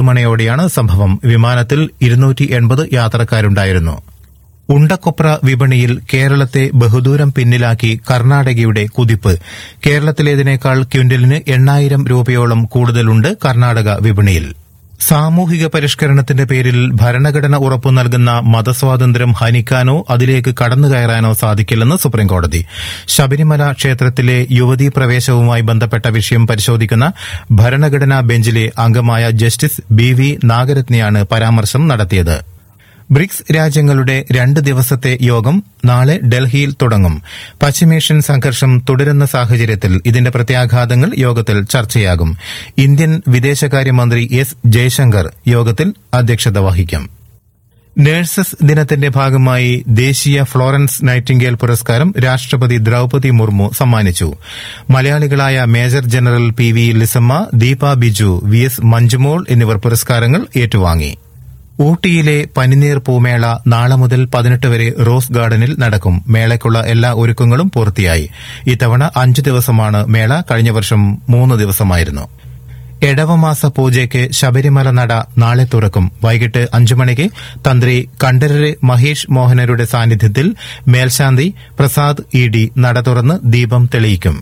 മണിയോടെയാണ് സംഭവം വിമാനത്തിൽ ഇരുന്നൂറ്റി എൺപത് യാത്രക്കാരുണ്ടായിരുന്നു ഉണ്ടക്കൊപ്ര വിപണിയിൽ കേരളത്തെ ബഹുദൂരം പിന്നിലാക്കി കർണാടകയുടെ കുതിപ്പ് കേരളത്തിലേതിനേക്കാൾ ക്വിന്റലിന് എണ്ണായിരം രൂപയോളം കൂടുതലുണ്ട് കർണാടക വിപണിയിൽ സാമൂഹിക പരിഷ്കരണത്തിന്റെ പേരിൽ ഭരണഘടന ഉറപ്പു നൽകുന്ന മതസ്വാതന്ത്ര്യം ഹനിക്കാനോ അതിലേക്ക് കടന്നുകയറാനോ സാധിക്കില്ലെന്ന് സുപ്രീംകോടതി ശബരിമല ക്ഷേത്രത്തിലെ യുവതീ പ്രവേശവുമായി ബന്ധപ്പെട്ട വിഷയം പരിശോധിക്കുന്ന ഭരണഘടനാ ബെഞ്ചിലെ അംഗമായ ജസ്റ്റിസ് ബി വി നാഗരത്നയാണ് പരാമർശം നടത്തിയത് ബ്രിക്സ് രാജ്യങ്ങളുടെ രണ്ട് ദിവസത്തെ യോഗം നാളെ ഡൽഹിയിൽ തുടങ്ങും പശ്ചിമേഷ്യൻ സംഘർഷം തുടരുന്ന സാഹചര്യത്തിൽ ഇതിന്റെ പ്രത്യാഘാതങ്ങൾ യോഗത്തിൽ ചർച്ചയാകും ഇന്ത്യൻ വിദേശകാര്യമന്ത്രി എസ് ജയശങ്കർ യോഗത്തിൽ അധ്യക്ഷത വഹിക്കും നഴ്സസ് ദിനത്തിന്റെ ഭാഗമായി ദേശീയ ഫ്ലോറൻസ് നൈറ്റിംഗേൽ പുരസ്കാരം രാഷ്ട്രപതി ദ്രൌപതി മുർമു സമ്മാനിച്ചു മലയാളികളായ major general P V Lisamma Deepa Biju V S Manjumol എന്നിവർ പുരസ്കാരങ്ങൾ ഏറ്റുവാങ്ങി ഊട്ടിയിലെ പനിനീർ പൂമേള നാളെ മുതൽ പതിനെട്ട് വരെ റോസ് ഗാർഡനിൽ നടക്കും മേളയ്ക്കുള്ള എല്ലാ ഒരുക്കങ്ങളും പൂർത്തിയായി ഇത്തവണ അഞ്ചു ദിവസമാണ് മേള കഴിഞ്ഞ വർഷം മൂന്ന് ദിവസമായിരുന്നു എടവമാസ പൂജയ്ക്ക് ശബരിമല നട നാളെ തുറക്കും വൈകിട്ട് അഞ്ചു മണിക്ക് തന്ത്രി കണ്ഠരര് മഹേഷ് മോഹനരുടെ സാന്നിധ്യത്തിൽ മേൽശാന്തി പ്രസാദ് ഇ ഡി നട തുറന്ന് ദീപം തെളിയിക്കും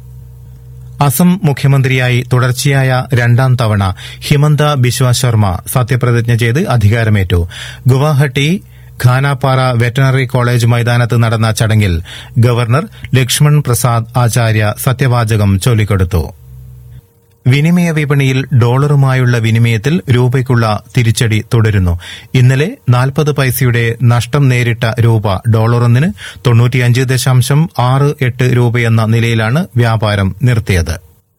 അസം മുഖ്യമന്ത്രിയായി തുടർച്ചയായ രണ്ടാം തവണ ഹിമന്ത ബിശ്വ ശർമ്മ സത്യപ്രതിജ്ഞ ചെയ്ത് അധികാരമേറ്റു ഗുവാഹട്ടി ഖാനാപ്പാറ വെറ്ററിനറി കോളേജ് മൈതാനത്ത് നടന്ന ചടങ്ങിൽ ഗവർണർ ലക്ഷ്മൺ പ്രസാദ് ആചാര്യ സത്യവാചകം ചൊല്ലിക്കൊടുത്തു വിനിമയ വിപണിയിൽ ഡോളറുമായുള്ള വിനിമയത്തിൽ രൂപയ്ക്കുള്ള തിരിച്ചടി തുടരുന്നു ഇന്നലെ നാൽപ്പത് പൈസയുടെ നഷ്ടം നേരിട്ട രൂപ ഡോളറൊന്നിന് തൊണ്ണൂറ്റിയഞ്ച് ദശാംശം ആറ് എട്ട് രൂപയെന്ന നിലയിലാണ് വ്യാപാരം നിർത്തിയത്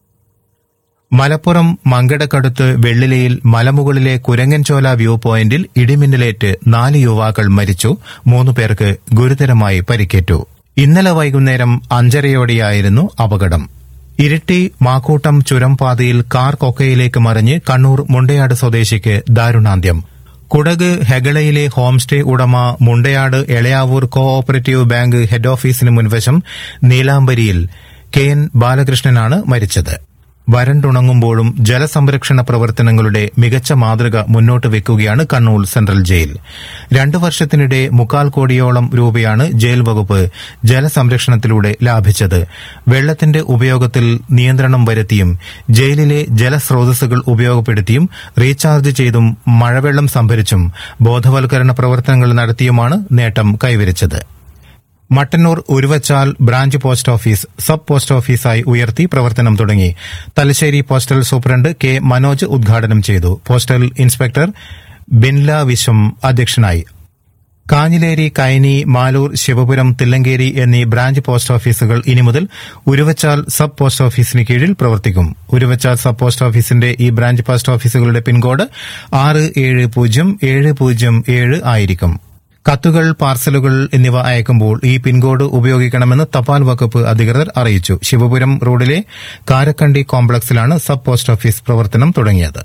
മലപ്പുറം മങ്കടക്കടുത്ത് വെള്ളിലയിൽ മലമുകളിലെ കുരങ്ങൻചോല വ്യൂ പോയിന്റിൽ ഇടിമിന്നലേറ്റ് നാല് യുവാക്കൾ മരിച്ചു മൂന്ന് പേർക്ക് ഗുരുതരമായി പരിക്കേറ്റു ഇന്നലെ വൈകുന്നേരം അഞ്ചരയോടെയായിരുന്നു അപകടം ഇരിട്ടി മാക്കൂട്ടം ചുരം പാതയിൽ കാർ കൊക്കയിലേക്ക് മറിഞ്ഞ് കണ്ണൂർ മുണ്ടയാട് സ്വദേശിക്ക് ദാരുണാന്ത്യം കുടക് ഹെഗളയിലെ ഹോം സ്റ്റേ ഉടമ Mundayad Elayavoor co operative bank head ഓഫീസിന് മുൻവശം നീലാംബരിയിൽ കെ എൻ ബാലകൃഷ്ണനാണ് മരിച്ചത് വരണ്ടുണങ്ങുമ്പോഴും ജലസംരക്ഷണ പ്രവർത്തനങ്ങളുടെ മികച്ച മാതൃക മുന്നോട്ട് വെക്കുകയാണ് കണ്ണൂർ സെൻട്രൽ ജയിൽ രണ്ടു വർഷത്തിനിടെ മുക്കാൽ കോടിയോളം രൂപയാണ് ജയിൽ വകുപ്പ് ജലസംരക്ഷണത്തിലൂടെ ലാഭിച്ചത് വെള്ളത്തിന്റെ ഉപയോഗത്തിൽ നിയന്ത്രണം വരുത്തിയും ജയിലിലെ ജലസ്രോതസ്സുകൾ ഉപയോഗപ്പെടുത്തിയും റീചാർജ് ചെയ്തും മഴവെള്ളം സംഭരിച്ചും ബോധവൽക്കരണ പ്രവർത്തനങ്ങൾ നടത്തിയുമാണ് നേട്ടം കൈവരിച്ചത് Mattannur Uruvachal branch post office sub post ഓഫീസായി ഉയർത്തി പ്രവർത്തനം തുടങ്ങി Thalassery postal superintendent K Manoj ഉദ്ഘാടനം ചെയ്തു പോസ്റ്റൽ ഇൻസ്പെക്ടർ ബിൻല വിശ്വം അധ്യക്ഷനായി കാഞ്ഞിലേരി കൈനി മാലൂർ ശിവപുരം തില്ലങ്കേരി എന്നീ ബ്രാഞ്ച് പോസ്റ്റ് ഓഫീസുകൾ ഇനി മുതൽ ഉരുവച്ചാൽ സബ് പോസ്റ്റ് ഓഫീസിന് കീഴിൽ പ്രവർത്തിക്കും ഉരുവച്ചാൽ സബ് പോസ്റ്റ് ഓഫീസിന്റെ ഈ ബ്രാഞ്ച് പോസ്റ്റ് ഓഫീസുകളുടെ പിൻകോഡ് ആറ് ഏഴ് പൂജ്യം ഏഴ് പൂജ്യം ഏഴ് ആയിരിക്കും കത്തുകൾ പാർസലുകൾ എന്നിവ അയക്കുമ്പോൾ ഈ പിൻകോഡ് ഉപയോഗിക്കണമെന്ന് തപാൽ വകുപ്പ് അധികൃതർ അറിയിച്ചു ശിവപുരം റോഡിലെ കാരക്കണ്ടി കോംപ്ലക്സിലാണ് സബ് പോസ്റ്റ് ഓഫീസ് പ്രവർത്തനം തുടങ്ങിയത്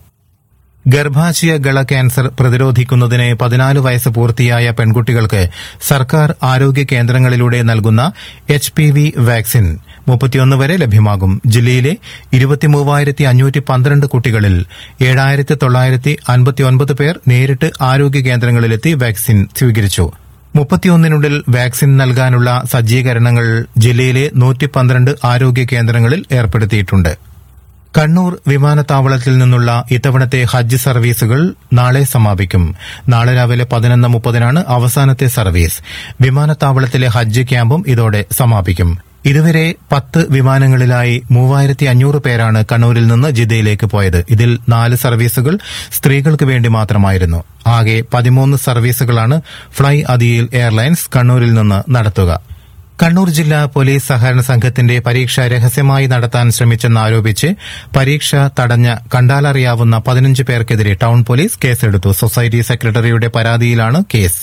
ഗർഭാശയ ഗള ക്യാൻസർ പ്രതിരോധിക്കുന്നതിന് പതിനാല് വയസ്സ് പൂർത്തിയായ പെൺകുട്ടികൾക്ക് സർക്കാർ ആരോഗ്യ കേന്ദ്രങ്ങളിലൂടെ നൽകുന്ന എച്ച് പി വി വാക്സിൻ മുപ്പത്തിയൊന്ന് വരെ ലഭ്യമാകും ജില്ലയിലെ ഇരുപത്തിമൂവായിരത്തി അഞ്ഞൂറ്റി പന്ത്രണ്ട് കുട്ടികളിൽ ഏഴായിരത്തി തൊള്ളായിരത്തി അൻപത്തിയൊൻപത് പേർ നേരിട്ട് ആരോഗ്യ കേന്ദ്രങ്ങളിലെത്തി വാക്സിൻ സ്വീകരിച്ചു മുപ്പത്തിയൊന്നിനുള്ളിൽ വാക്സിൻ നൽകാനുള്ള സജ്ജീകരണങ്ങൾ ജില്ലയിലെ നൂറ്റി പന്ത്രണ്ട് ആരോഗ്യ കേന്ദ്രങ്ങളിൽ ഏർപ്പെടുത്തിയിട്ടുണ്ട് കണ്ണൂർ വിമാനത്താവളത്തിൽ നിന്നുള്ള ഇത്തവണത്തെ ഹജ്ജ് സർവീസുകൾ നാളെ സമാപിക്കും നാളെ രാവിലെ പതിനൊന്ന് മുപ്പതിനാണ് അവസാനത്തെ സർവീസ് വിമാനത്താവളത്തിലെ ഹജ്ജ് ക്യാമ്പും ഇതോടെ സമാപിക്കും ഇതുവരെ പത്ത് വിമാനങ്ങളിലായി മൂവായിരത്തി അഞ്ഞൂറ് പേരാണ് കണ്ണൂരിൽ നിന്ന് ജിദ്ദയിലേക്ക് പോയത് ഇതിൽ നാല് സർവീസുകൾ സ്ത്രീകൾക്ക് വേണ്ടി മാത്രമായിരുന്നു ആകെ പതിമൂന്ന് സർവീസുകളാണ് ഫ്ളൈ അദിയിൽ എയർലൈൻസ് കണ്ണൂരിൽ നിന്ന് നടത്തുക കണ്ണൂർ ജില്ലാ പോലീസ് സഹകരണ സംഘത്തിന്റെ പരീക്ഷ രഹസ്യമായി നടത്താൻ ശ്രമിച്ചെന്നാരോപിച്ച് പരീക്ഷ തടഞ്ഞ കണ്ടാലറിയാവുന്ന പതിനഞ്ച് പേർക്കെതിരെ ടൌൺ പോലീസ് കേസെടുത്തു സൊസൈറ്റി സെക്രട്ടറിയുടെ പരാതിയിലാണ് കേസ്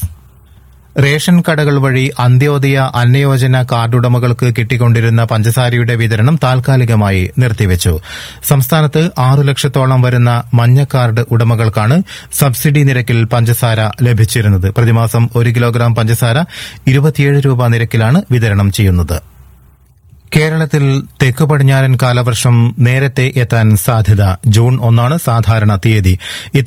റേഷൻ കടകൾ വഴി അന്ത്യോദയ അന്നയോജന കാർഡുടമകൾക്ക് കിട്ടിക്കൊണ്ടിരുന്ന പഞ്ചസാരയുടെ വിതരണം താൽക്കാലികമായി നിർത്തിവച്ചു സംസ്ഥാനത്ത് ആറു ലക്ഷത്തോളം വരുന്ന മഞ്ഞ കാർഡ് ഉടമകൾക്കാണ് സബ്സിഡി നിരക്കിൽ പഞ്ചസാര ലഭിച്ചിരുന്നത് പ്രതിമാസം ഒരു കിലോഗ്രാം പഞ്ചസാര ഇരുപത്തിയേഴ് രൂപ നിരക്കിലാണ് വിതരണം ചെയ്യുന്നത് കേരളത്തിൽ തെക്ക് പടിഞ്ഞാറൻ കാലവർഷം നേരത്തെ എത്താൻ സാധ്യത ജൂൺ ഒന്നാണ് സാധാരണ തീയതി